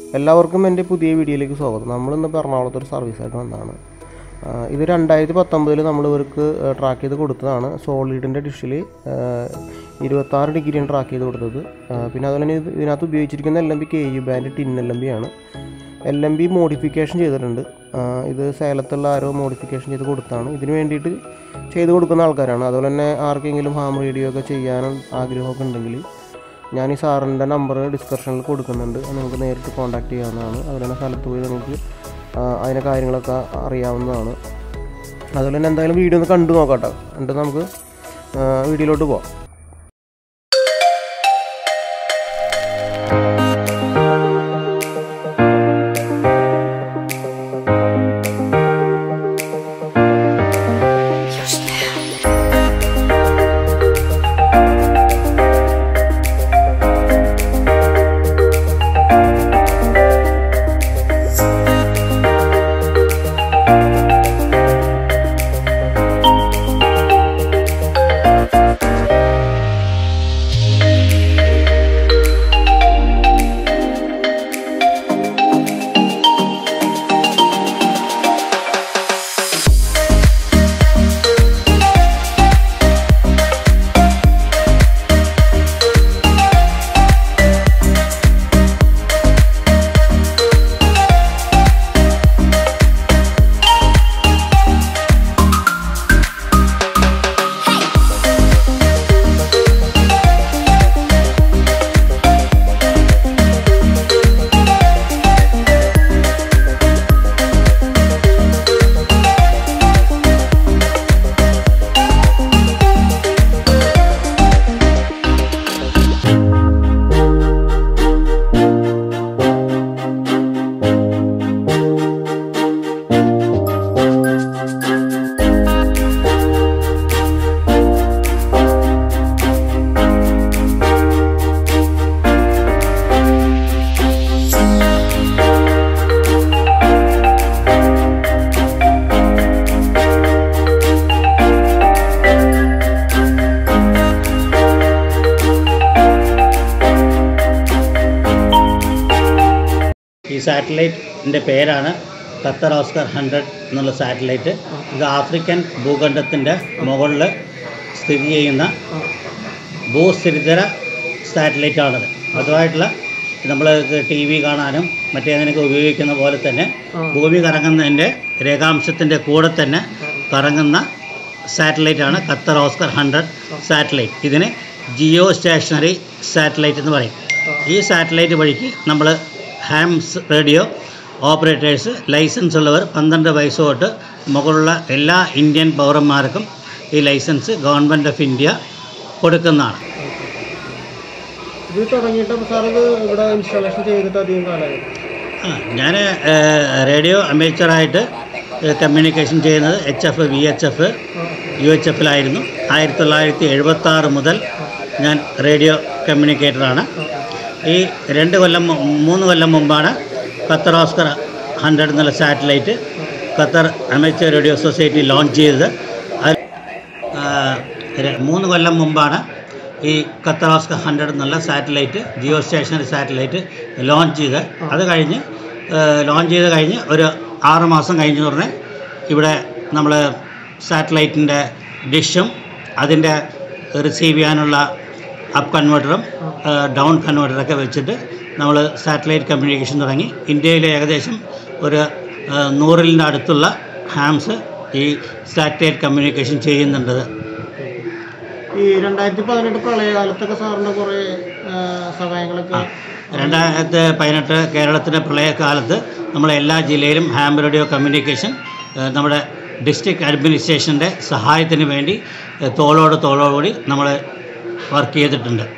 എല്ലാവർക്കും എൻ്റെ പുതിയ വീഡിയോയിലേക്ക് സ്വാഗതം നമ്മളിന്നിപ്പോൾ എറണാകുളത്ത് ഒരു സർവീസായിട്ട് വന്നതാണ് ആ, ഇത് രണ്ടായിരത്തി പത്തൊമ്പതിൽ നമ്മൾ ഇവർക്ക് ട്രാക്ക് ചെയ്ത് കൊടുത്തതാണ് സോളിഡിൻ്റെ ഡിഷിൽ ഇരുപത്താറ് ഡിഗ്രിയാണ് ട്രാക്ക് ചെയ്ത് കൊടുത്തത് ആ, പിന്നെ അതുപോലെ തന്നെ ഇത് ഇതിനകത്ത് ഉപയോഗിച്ചിരിക്കുന്ന L M B K U band ടിൻ എൽ എം ബി ആണ് എൽ എം ബി മോഡിഫിക്കേഷൻ ചെയ്തിട്ടുണ്ട് ആ, ഇത് സേലത്തുള്ള ആരോ മോഡിഫിക്കേഷൻ ചെയ്ത് കൊടുത്താണ് ഇതിന് വേണ്ടിയിട്ട് ചെയ്ത് കൊടുക്കുന്ന ആൾക്കാരാണ് അതുപോലെ തന്നെ ആർക്കെങ്കിലും ഹാം റേഡിയോ ഒക്കെ ചെയ്യാനും ആഗ്രഹമൊക്കെ ഉണ്ടെങ്കിൽ ഞാൻ ഈ സാറിൻ്റെ നമ്പർ ഡിസ്ക്രിപ്ഷനിൽ കൊടുക്കുന്നുണ്ട് അത് നിങ്ങൾക്ക് നേരിട്ട് കോൺടാക്ട് ചെയ്യാവുന്നതാണ് അതുപോലെ തന്നെ സ്ഥലത്ത് പോയി നിങ്ങൾക്ക് ആ, അതിൻ്റെ കാര്യങ്ങളൊക്കെ അറിയാവുന്നതാണ് അതുപോലെ തന്നെ എന്തായാലും വീഡിയോ ഒന്ന് കണ്ടു നോക്കാം എന്നിട്ട് നമുക്ക് ആ, വീഡിയോയിലോട്ട് പോവാം ഈ സാറ്റലൈറ്റിൻ്റെ പേരാണ് ഖത്തർ ഓസ്കർ ഹൺഡ്രഡ് എന്നുള്ള സാറ്റലൈറ്റ് ഇത് ആഫ്രിക്കൻ ഭൂഖണ്ഡത്തിൻ്റെ മുകളിൽ സ്ഥിതി ചെയ്യുന്ന ഭൂസ്ഥിതിതര സാറ്റലൈറ്റാണത് അതുമായിട്ടുള്ള നമ്മൾ ടി വി കാണാനും മറ്റേതിനൊക്കെ ഉപയോഗിക്കുന്ന പോലെ തന്നെ ഭൂമി കറങ്ങുന്നതിൻ്റെ രേഖാംശത്തിൻ്റെ കൂടെ തന്നെ കറങ്ങുന്ന സാറ്റലൈറ്റാണ് ഖത്തർ ഓസ്കർ ഹൺഡ്രഡ് സാറ്റലൈറ്റ് ഇതിന് ജിയോ സ്റ്റേഷനറി സാറ്റലൈറ്റ് എന്ന് പറയും ഈ സാറ്റലൈറ്റ് വഴിക്ക് നമ്മൾ ഹാംസ് റേഡിയോ ഓപ്പറേറ്റേഴ്സ് ലൈസൻസ് ഉള്ളവർ പന്ത്രണ്ട് വയസ്സ് തൊട്ട് മുകളിലുള്ള എല്ലാ ഇന്ത്യൻ പൗരന്മാർക്കും ഈ ലൈസൻസ് ഗവൺമെൻറ് ഓഫ് ഇന്ത്യ കൊടുക്കുന്നതാണ് ഇത് തുടങ്ങിയിട്ട് സാർ ഇത് ഇവിടെ ഇൻസ്റ്റാളേഷൻ ചെയ്തിട്ട് അധികം കാലമായി ആ ഞാൻ റേഡിയോ അമേച്ചറായിട്ട് കമ്മ്യൂണിക്കേഷൻ ചെയ്യുന്നത് H F V H F U H എഫിലായിരുന്നു ആയിരത്തി തൊള്ളായിരത്തി എഴുപത്തി ആറ് മുതൽ ഞാൻ റേഡിയോ കമ്മ്യൂണിക്കേറ്ററാണ് ഈ രണ്ട് കൊല്ലം മു- മൂന്ന് കൊല്ലം മുമ്പാണ് ഖത്തർ ഓസ്കർ ഹൺഡ്രഡ് എന്നുള്ള satellite Qatar amateur radio society launch ചെയ്തത് അത് ആ, ര- മൂന്ന് കൊല്ലം മുമ്പാണ് ഈ ഖത്തർ ഓസ്കർ ഹൺഡ്രഡ് എന്നുള്ള satellite geostationary satellite launch ചെയ്ത് അത് കഴിഞ്ഞ് ലോഞ്ച് ചെയ്ത് കഴിഞ്ഞ് ഒരു ആറ് മാസം കഴിഞ്ഞ ഉടനെ ഇവിടെ നമ്മൾ സാറ്റലൈറ്റിൻ്റെ ഡിഷും അതിൻ്റെ റിസീവ് ചെയ്യാനുള്ള അപ്പ് കൺവേർട്ടറും ഡൗൺ കൺവേർട്ടറൊക്കെ വെച്ചിട്ട് നമ്മൾ സാറ്റലൈറ്റ് കമ്മ്യൂണിക്കേഷൻ തുടങ്ങി ഇന്ത്യയിൽ ഏകദേശം ഒരു ആ, നൂറിൻ്റെ അടുത്തുള്ള ഹാംസ് ഈ സാറ്റലൈറ്റ് കമ്മ്യൂണിക്കേഷൻ ചെയ്യുന്നുണ്ട് ഈ രണ്ടായിരത്തി പതിനെട്ട് പ്രളയകാലത്തൊക്കെ സാറിൻ്റെ കുറേ സഹായങ്ങളൊക്കെ രണ്ടായിരത്തി പതിനെട്ട് കേരളത്തിൻ്റെ പ്രളയകാലത്ത് നമ്മളെ എല്ലാ ജില്ലയിലും ഹാം റേഡിയോ കമ്മ്യൂണിക്കേഷൻ ഏഹ്, നമ്മുടെ ഡിസ്ട്രിക്ട് അഡ്മിനിസ്ട്രേഷൻ്റെ സഹായത്തിന് വേണ്ടി ഏഹ്, തോളോട് തോളോടുകൂടി നമ്മൾ വർക്ക് ചെയ്തിട്ടുണ്ട്